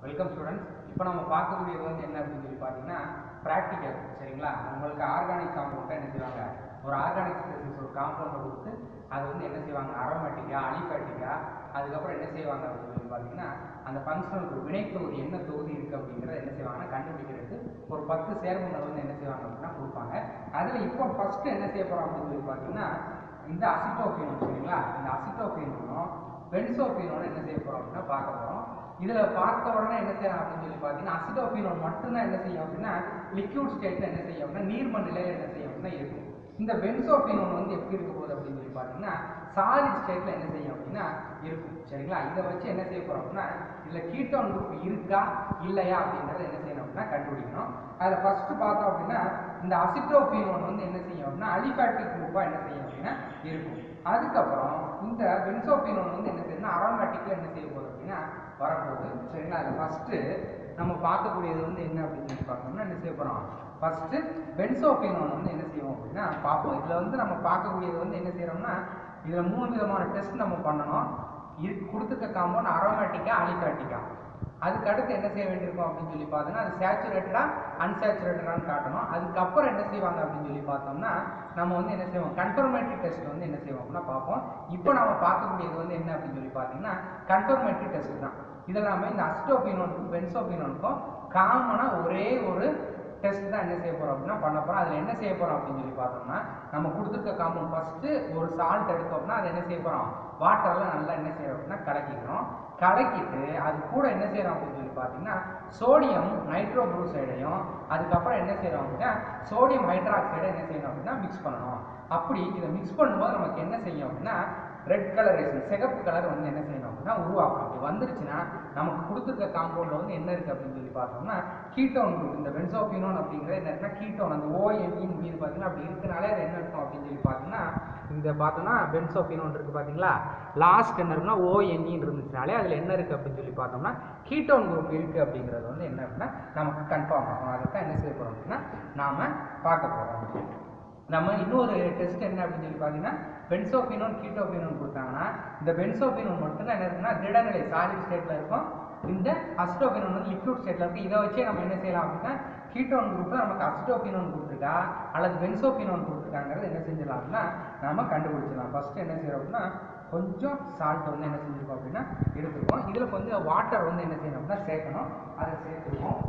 welcome students இப்போ நம்ம பார்க்கக்கூடியது வந்து என்ன அப்படின்னு சொல்லி பார்த்தீங்கன்னா ப்ராக்டிக்கல் சரிங்களா உங்களுக்கு ஆர்கானிக் காம்பவுண்டை என்ன செய்வாங்க ஒரு ஆர்கானிக் ஸ்பெசிஸ் ஒரு காம்பவுண்டை கொடுத்து அது வந்து என்ன செய்வாங்க அரோமேட்டிக்கா அலிஃபேட்டிக்கா அதுக்கப்புறம் என்ன செய்வாங்க அப்படின்னு சொல்லி பார்த்தீங்கன்னா அந்த ஃபங்க்ஷனல் குரூப் வினை தொகுதி என்ன தொகுதி இருக்குது அப்படிங்கிறத என்ன செய்வாங்கன்னா கண்டுபிடிக்கிறதுக்கு ஒரு பத்து சேர்மங்கள் வந்து என்ன செய்வாங்க அப்படின்னா கொடுப்பாங்க அதில் இப்போ ஃபஸ்ட்டு என்ன செய்ய போகிறோம் அப்படின்னு சொல்லி பார்த்தீங்கன்னா இந்த அசிட்டோஃபினோன் சரிங்களா இந்த அசிட்டோஃபினோனும் பென்சோஃபினோட என்ன செய்ய போகிறோம் அப்படின்னா பார்க்க போகிறோம் இதில் பார்த்த உடனே என்ன செய்யலாம் அப்படின்னு சொல்லி பார்த்தீங்கன்னா அசிட்டோஃபினோன் மட்டும்தான் என்ன செய்யும் அப்படின்னா லிக்யூட் ஸ்டேட்டில் என்ன செய்யும் அப்படின்னா நீர்ம நிலையில் என்ன செய்யும் அப்படின்னா இருக்கும் இந்த பென்சோஃபினோன் வந்து எப்படி இருக்க போகுது அப்படின்னு சொல்லி பார்த்தீங்கன்னா சாலிட் ஸ்டேட்டில் என்ன செய்யும் அப்படின்னா இருக்கும் சரிங்களா இதை வச்சு என்ன செய்ய போகிறோம் அப்படின்னா இதில் கீட்டோன் குரூப் இருக்கா இல்லையா அப்படின்றத என்ன செய்யணும் அப்படின்னா கண்டுபிடிக்கணும் அதில் ஃபஸ்ட்டு பார்த்தோம் அப்படின்னா இந்த அசிட்டோஃபினோன் வந்து என்ன செய்யும் அப்படின்னா அலிஃபேட்டிக் குரூப்பாக என்ன செய்யும் அப்படின்னா இருக்கும் அதுக்கப்புறம் இந்த பென்சோஃபினோன் வந்து என்ன செய்யணும்னா அரோமேட்டிக்கில் என்ன செய்ய போகுது அப்படின்னா வரப்போகுது சரிங்களா அதில் ஃபஸ்ட்டு நம்ம பார்க்கக்கூடியது வந்து என்ன அப்படின்னு சொல்லி பார்த்தோம்னா என்ன செய்ய போகிறோம் ஃபஸ்ட்டு பென்சோஃபினோன் வந்து என்ன செய்வோம் அப்படின்னா பார்ப்போம் இதில் வந்து நம்ம பார்க்கக்கூடியது வந்து என்ன செய்கிறோம்னா இதில் மூணு விதமான டெஸ்ட் நம்ம பண்ணணும் இது கொடுத்துருக்க காம்பவுண்ட் அரோமேட்டிக்கா அலிஃபேட்டிக்கா அதுக்கு அடுத்து என்ன செய்ய வேண்டியிருக்கும் அப்படின்னு சொல்லி பார்த்தோம்னா அது சேச்சுரேட்டடா அன்சேச்சுரேட்டடான்னு காட்டணும் அதுக்கப்புறம் என்ன செய்வாங்க அப்படின்னு சொல்லி பார்த்தோம்னா நம்ம வந்து என்ன செய்வோம் கன்ஃபர்மேட்டரி டெஸ்ட் வந்து என்ன செய்வோம் அப்படின்னா பார்ப்போம் இப்போ நம்ம பார்க்கக்கூடியது வந்து என்ன அப்படின்னு சொல்லி பார்த்தீங்கன்னா கன்ஃபர்மேட்டரி டெஸ்ட் தான் இதில் நம்ம இந்த அஸ்டோபினோனுக்கும் பென்சோபினோனுக்கும் காமனாக ஒரே ஒரு டெஸ்ட் தான் என்ன செய்ய போகிறோம் அப்படின்னா பண்ண போகிறோம் அதில் என்ன செய்ய போகிறோம் அப்படின்னு சொல்லி பார்த்தோம்னா நம்ம கொடுத்துருக்க காம்பவுண்ட் ஃபஸ்ட்டு ஒரு சால்ட் எடுத்தோம்னா அதை என்ன செய்ய போகிறோம் வாட்டரில் நல்லா என்ன செய்யறோம் அப்படின்னா கலக்கிக்கிறோம் கலக்கிட்டு அது கூட என்ன செய்கிறோம் அப்படின்னு சொல்லி பார்த்தீங்கன்னா சோடியம் நைட்ரோப்ரூசைடையும் அதுக்கப்புறம் என்ன செய்கிறோம் அப்படின்னா சோடியம் ஹைட்ராக்சைடை என்ன செய்யணும் அப்படின்னா மிக்ஸ் பண்ணணும் அப்படி இதை மிக்ஸ் பண்ணும்போது நமக்கு என்ன செய்யும் அப்படின்னா ரெட் கலரேஷன் சிகப்பு கலர் வந்து என்ன செய்யணும் அப்படின்னா உருவாக்கும் அப்படி வந்துருச்சுன்னா நமக்கு கொடுத்துருக்க காம்பவுண்டில் வந்து என்ன இருக்குது அப்படின்னு சொல்லி பார்த்தோம்னா கீட்டோன் குரூப் இந்த பென்சோபினோன் அப்படிங்கிறது என்ன இருக்குன்னா கீட்டோன் அந்த ஓஎன்இன் மீது பார்த்தீங்கன்னா அப்படி இருக்கனாலே அது என்ன இருக்கும் அப்படின்னு சொல்லி பார்த்தோம்னா இந்த பார்த்தோம்னா பென்சோபினோன் இருக்குது பார்த்தீங்களா லாஸ்ட் என்ன இருக்குன்னா ஓஎன்இன் இருந்துச்சுனாலே அதில் என்ன இருக்குது அப்படின்னு சொல்லி பார்த்தோம்னா கீட்டோன் குரூப் இருக்குது அப்படிங்கிறது வந்து என்ன அப்படின்னா நமக்கு கன்ஃபார்ம் ஆகும் அதை தான் என்ன செய்ய போகிறோம் அப்படின்னா நாம் பார்க்க போகிறோம் நம்ம இன்னொரு டெஸ்ட் என்ன அப்படின்னு சொல்லி பார்த்தீங்கன்னா பென்சோபினோன் கீட்டோபினோன் கொடுத்தாங்கன்னா இந்த பென்சோபினோன் மட்டும்தான் என்ன இருக்குன்னா திடநிலை சாலிட் ஸ்டேட்டில் இருக்கும் இந்த அஸ்டோபினோன் வந்து லிக்விட் ஸ்டேட்டில் இருக்குது இதை வச்சே நம்ம என்ன செய்யலாம் அப்படின்னா கீட்டோன் குரூப்பில் நமக்கு அஸ்டோபினோன் கொடுத்துருக்கா அல்லது பென்சோபினோன் கொடுத்துருக்காங்கிறது என்ன செஞ்சிடலாம் அப்படின்னா நம்ம கண்டுபிடிச்சிடலாம் ஃபஸ்ட்டு என்ன செய்யறோம் அப்படின்னா கொஞ்சம் சால்ட் வந்து என்ன செஞ்சுருக்கோம் அப்படின்னா எடுத்துருக்கோம் இதில் கொஞ்சம் வாட்டர் வந்து என்ன செய்யணும் அப்படின்னா சேர்க்கணும் அதை சேர்த்துருக்கோம்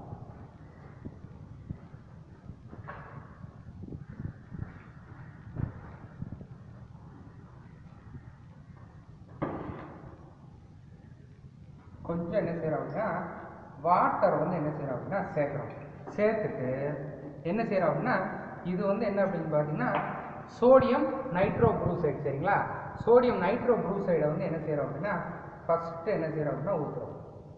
கொஞ்சம் என்ன செய்கிறோம் அப்படின்னா வாட்டர் வந்து என்ன செய்கிறோம் அப்படின்னா சேர்க்குறோம் சேர்த்துட்டு என்ன செய்கிறோம் அப்படின்னா இது வந்து என்ன அப்படின்னு பார்த்தீங்கன்னா சோடியம் நைட்ரோ ப்ரூசைடு சரிங்களா சோடியம் நைட்ரோ ப்ரூசைடை வந்து என்ன செய்கிறோம் அப்படின்னா ஃபஸ்ட்டு என்ன செய்கிறோம் அப்படின்னா ஊற்றுறோம்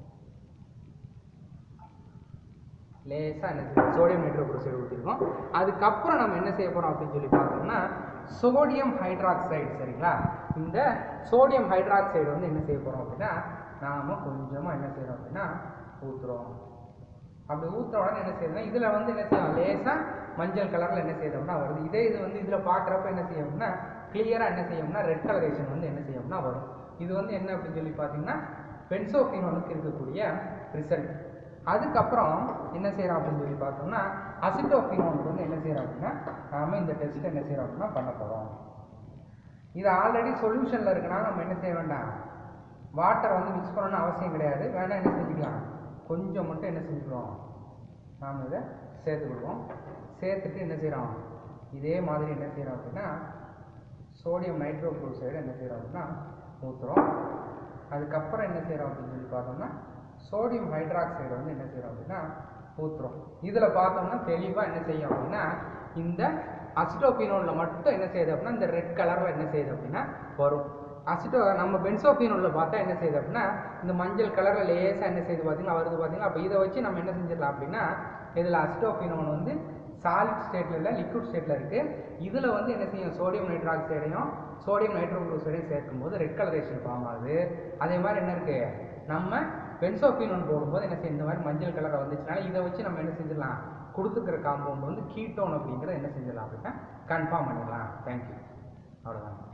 லேசாக என்ன செய்யணும் சோடியம் நைட்ரோ ப்ரூசைடு ஊற்றிருக்கோம் அதுக்கப்புறம் நம்ம என்ன செய்ய போகிறோம் அப்படின்னு சொல்லி பார்த்தோம்னா சோடியம் ஹைட்ராக்சைடு சரிங்களா இந்த சோடியம் ஹைட்ராக்சைடு வந்து என்ன செய்ய போகிறோம் அப்படின்னா நாம் கொஞ்சமாக என்ன செய்கிறோம் அப்படின்னா ஊற்றுறோம் அப்படி ஊற்றுற உடனே என்ன செய்யணும்னா இதில் வந்து என்ன செய்யும் லேசாக மஞ்சள் கலரில் என்ன செய்யறோம்னா வருது இதே இது வந்து இதில் பார்க்குறப்ப என்ன செய்யும்னா கிளியராக என்ன செய்யும்னா ரெட் கலரேஷன் வந்து என்ன செய்யும்னா வரும் இது வந்து என்ன அப்படின்னு சொல்லி பார்த்தீங்கன்னா பென்சோஃபினோனுக்கு இருக்கக்கூடிய ரிசல்ட் அதுக்கப்புறம் என்ன செய்கிறோம் அப்படின்னு சொல்லி பார்த்தோம்னா அசிட்டோஃபினோனுக்கு வந்து என்ன செய்கிறோம் அப்படின்னா நாம இந்த டெஸ்ட் என்ன செய்கிறோம் அப்படின்னா பண்ண போகிறோம் இது ஆல்ரெடி சொல்யூஷனில் இருக்குன்னா நம்ம என்ன செய்ய வேண்டாம் வாட்டர் வந்து மிக்ஸ் பண்ணணும்னு அவசியம் கிடையாது வேணால் என்ன செஞ்சுக்கலாம் கொஞ்சம் மட்டும் என்ன செஞ்சுக்கிறோம் நாம் இதை சேர்த்துக்கிடுவோம் சேர்த்துட்டு என்ன செய்கிறோம் இதே மாதிரி என்ன செய்கிறோம் அப்படின்னா சோடியம் நைட்ரோ குளோரைடு என்ன செய்கிறோம் அப்படின்னா ஊற்றுறோம் அதுக்கப்புறம் என்ன செய்கிறோம் அப்படின்னு சொல்லி பார்த்தோம்னா சோடியம் ஹைட்ராக்சைடு வந்து என்ன செய்கிறோம் அப்படின்னா ஊற்றுறோம் இதில் பார்த்தோம்னா தெளிவாக என்ன செய்யும் அப்படின்னா இந்த அசிட்டோபினோனில் மட்டும் என்ன செய்யுது அப்படின்னா இந்த ரெட் கலரில் என்ன செய்யுது அப்படின்னா வரும் அசிட்டோ நம்ம பென்சோபினோனில் பார்த்தா என்ன செய்யுது அப்படின்னா இந்த மஞ்சள் கலரில் லேசாக என்ன செய்யுது பார்த்தீங்கன்னா வருது பார்த்தீங்கன்னா அப்போ இதை வச்சு நம்ம என்ன செஞ்சிடலாம் அப்படின்னா இதில் அசிட்டோபினோன் வந்து சாலிட் ஸ்டேட்டில் இல்லை லிக்விட் ஸ்டேட்டில் இருக்குது இதில் வந்து என்ன செய்யும் சோடியம் நைட்ராக்சைடையும் சோடியம் நைட்ரோகுளோசைடையும் சேர்க்கும்போது ரெட் கலரேஷன் ஃபார்ம் ஆகுது அதே மாதிரி என்ன இருக்குது நம்ம பென்சோபினோன் போடும்போது என்ன செய்யும் இந்த மாதிரி மஞ்சள் கலரில் வந்துச்சுனால இதை வச்சு நம்ம என்ன செஞ்சிடலாம் கொடுத்துக்கிற காம்பவுண்ட் வந்து கீட்டோன் அப்படிங்கிறத என்ன செஞ்சிடலாம் அப்படின்னா கன்ஃபார்ம் பண்ணிடலாம் தேங்க்யூ அவ்வளோதான்